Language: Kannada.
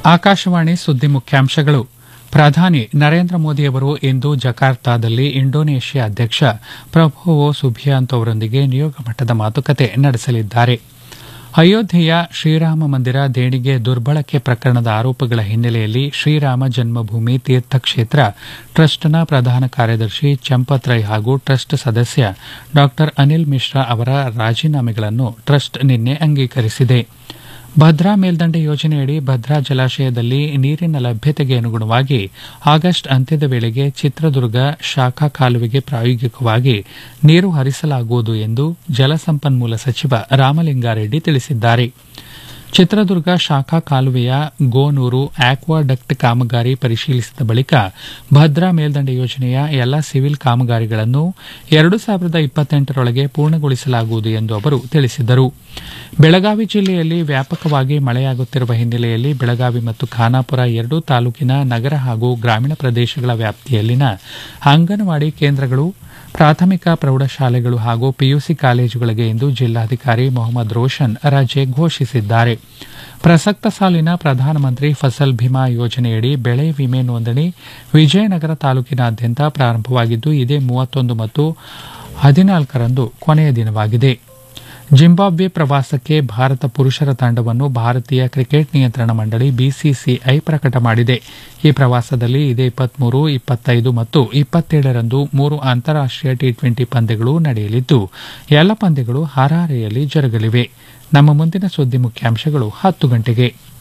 ಆಕಾಶವಾಣಿ ಸುದ್ದಿ ಮುಖ್ಯಾಂಶಗಳು ಪ್ರಧಾನಿ ನರೇಂದ್ರ ಮೋದಿಯವರು ಇಂದು ಜಕಾರ್ತಾದಲ್ಲಿ ಇಂಡೋನೇಷ್ಯಾ ಅಧ್ಯಕ್ಷ ಪ್ರಭೋವೋ ಸುಬಿಯಾಂತೋ ಅವರೊಂದಿಗೆ ನಿಯೋಗ ಮಟ್ಟದ ಮಾತುಕತೆ ನಡೆಸಲಿದ್ದಾರೆ ಅಯೋಧ್ಯೆಯ ಶ್ರೀರಾಮ ಮಂದಿರ ದೇಣಿಗೆ ದುರ್ಬಳಕೆ ಪ್ರಕರಣದ ಆರೋಪಗಳ ಹಿನ್ನೆಲೆಯಲ್ಲಿ ಶ್ರೀರಾಮ ಜನ್ಮಭೂಮಿ ತೀರ್ಥಕ್ಷೇತ್ರ ಟ್ರಸ್ಟ್ನ ಪ್ರಧಾನ ಕಾರ್ಯದರ್ಶಿ ಚಂಪತ್ ರೈ ಹಾಗೂ ಟ್ರಸ್ಟ್ ಸದಸ್ಯ ಡಾ ಅನಿಲ್ ಮಿಶ್ರಾ ಅವರ ರಾಜೀನಾಮೆಗಳನ್ನು ಟ್ರಸ್ಟ್ ನಿನ್ನೆ ಅಂಗೀಕರಿಸಿದೆ ಭದ್ರಾ ಮೇಲ್ದಂಡೆ ಯೋಜನೆಯಡಿ ಭದ್ರಾ ಜಲಾಶಯದಲ್ಲಿ ನೀರಿನ ಲಭ್ಯತೆಗೆ ಅನುಗುಣವಾಗಿ ಆಗಸ್ಟ್ ಅಂತ್ಯದ ವೇಳೆಗೆ ಚಿತ್ರದುರ್ಗ ಶಾಖಾ ಕಾಲುವೆಗೆ ಪ್ರಾಯೋಗಿಕವಾಗಿ ನೀರು ಹರಿಸಲಾಗುವುದು ಎಂದು ಜಲಸಂಪನ್ಮೂಲ ಸಚಿವ ರಾಮಲಿಂಗಾರೆಡ್ಡಿ ತಿಳಿಸಿದ್ದಾರೆ ಚಿತ್ರದುರ್ಗ ಶಾಖಾ ಕಾಲುವೆಯ ಗೋನೂರು ಆಕ್ವಾಡಕ್ಟ್ ಕಾಮಗಾರಿ ಪರಿಶೀಲಿಸಿದ ಬಳಿಕ ಭದ್ರಾ ಮೇಲ್ದಂಡೆ ಯೋಜನೆಯ ಎಲ್ಲ ಸಿವಿಲ್ ಕಾಮಗಾರಿಗಳನ್ನು ಎರಡು ಸಾವಿರದ ಇಪ್ಪತ್ತೆಂಟರೊಳಗೆ ಪೂರ್ಣಗೊಳಿಸಲಾಗುವುದು ಎಂದು ಅವರು ತಿಳಿಸಿದರು ಬೆಳಗಾವಿ ಜಿಲ್ಲೆಯಲ್ಲಿ ವ್ಯಾಪಕವಾಗಿ ಮಳೆಯಾಗುತ್ತಿರುವ ಹಿನ್ನೆಲೆಯಲ್ಲಿ ಬೆಳಗಾವಿ ಮತ್ತು ಖಾನಾಪುರ ಎರಡೂ ತಾಲೂಕಿನ ನಗರ ಹಾಗೂ ಗ್ರಾಮೀಣ ಪ್ರದೇಶಗಳ ವ್ಯಾಪ್ತಿಯಲ್ಲಿನ ಅಂಗನವಾಡಿ ಕೇಂದ್ರಗಳು ಪ್ರಾಥಮಿಕ ಪ್ರೌಢಶಾಲೆಗಳು ಹಾಗೂ ಪಿಯುಸಿ ಕಾಲೇಜುಗಳಿಗೆ ಇಂದು ಜಿಲ್ಲಾಧಿಕಾರಿ ಮೊಹಮ್ಮದ್ ರೋಷನ್ ರಜೆ ಘೋಷಿಸಿದ್ದಾರೆ ಪ್ರಸಕ್ತ ಸಾಲಿನ ಪ್ರಧಾನಮಂತ್ರಿ ಫಸಲ್ ಭೀಮಾ ಯೋಜನೆಯಡಿ ಬೆಳೆ ವಿಮೆ ನೋಂದಣಿ ವಿಜಯನಗರ ತಾಲೂಕಿನಾದ್ಯಂತ ಪ್ರಾರಂಭವಾಗಿದ್ದು ಇದೇ ಮೂವತ್ತೊಂದು ಮತ್ತು ಹದಿನಾಲ್ಕರಂದು ಕೊನೆಯ ದಿನವಾಗಿದೆ ಜಿಂಬಾಬ್ವೆ ಪ್ರವಾಸಕ್ಕೆ ಭಾರತ ಪುರುಷರ ತಂಡವನ್ನು ಭಾರತೀಯ ಕ್ರಿಕೆಟ್ ನಿಯಂತ್ರಣ ಮಂಡಳಿ ಬಿಸಿಸಿಐ ಪ್ರಕಟ ಮಾಡಿದೆ ಈ ಪ್ರವಾಸದಲ್ಲಿ ಇದೇ ಇಪ್ಪತ್ಮೂರು ಇಪ್ಪತ್ತೈದು ಮತ್ತು ಇಪ್ಪತ್ತೇಳರಂದು ಮೂರು ಅಂತಾರಾಷ್ಟೀಯ ಟಿ ಟ್ವೆಂಟಿ ಪಂದ್ಯಗಳು ನಡೆಯಲಿದ್ದು ಎಲ್ಲ ಪಂದ್ಯಗಳು ಹರಾರೆಯಲ್ಲಿ ಜರುಗಲಿವೆ ನಮ್ಮ ಮುಂದಿನ ಸುದ್ದಿ ಮುಖ್ಯಾಂಶಗಳು ಹತ್ತು ಗಂಟೆಗೆ